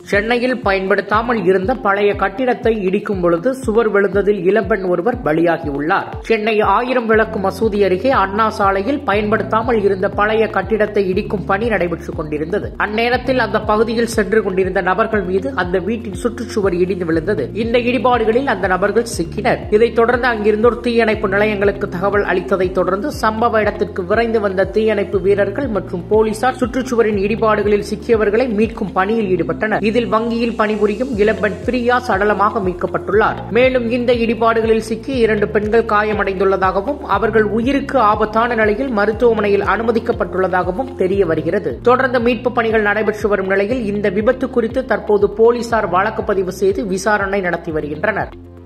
சென்னையில் பயன்படுத்தாமல் இருந்த பழைய கட்டிடத்தை இடிக்கும் பொழுது சுவர் விழுந்ததில் இளம்பெண் ஒருவர் பலியாகியுள்ளார் சென்னை ஆயிரம் விளக்கு மசூதி அருகே அண்ணா சாலையில் பயன்படுத்தாமல் இருந்த பழைய கட்டிடத்தை இடிக்கும் பணி நடைபெற்றுக் கொண்டிருந்தது அந்நேரத்தில் அந்த பகுதியில் சென்று கொண்டிருந்த நபர்கள் மீது அந்த வீட்டின் சுற்றுச்சுவர் இடிந்து விழுந்தது இந்த இடிபாடுகளில் அந்த நபர்கள் சிக்கினர் இதைத் தொடர்ந்து அங்கிருந்தோர் தீயணைப்பு நிலையங்களுக்கு தகவல் அளித்ததைத் தொடர்ந்து சம்பவ இடத்திற்கு விரைந்து வந்த தீயணைப்பு வீரர்கள் மற்றும் போலீசார் சுற்றுச்சுவரின் இடிபாடுகளில் சிக்கியவர்களை மீட்கும் பணியில் ஈடுபட்டனர் இதில் வங்கியில் பணிபுரியும் இளம்பெண் பிரியா சடலமாக மீட்கப்பட்டுள்ளார் மேலும் இந்த இடிபாடுகளில் சிக்கி இரண்டு பெண்கள் காயமடைந்துள்ளதாகவும் அவர்கள் உயிருக்கு ஆபத்தான நிலையில் மருத்துவமனையில் அனுமதிக்கப்பட்டுள்ளதாகவும் தெரிய வருகிறது தொடர்ந்து மீட்பு பணிகள் நடைபெற்று வரும் நிலையில் இந்த விபத்து குறித்து தற்போது போலீசார் வழக்கு பதிவு செய்து விசாரணை நடத்தி வருகின்றனர்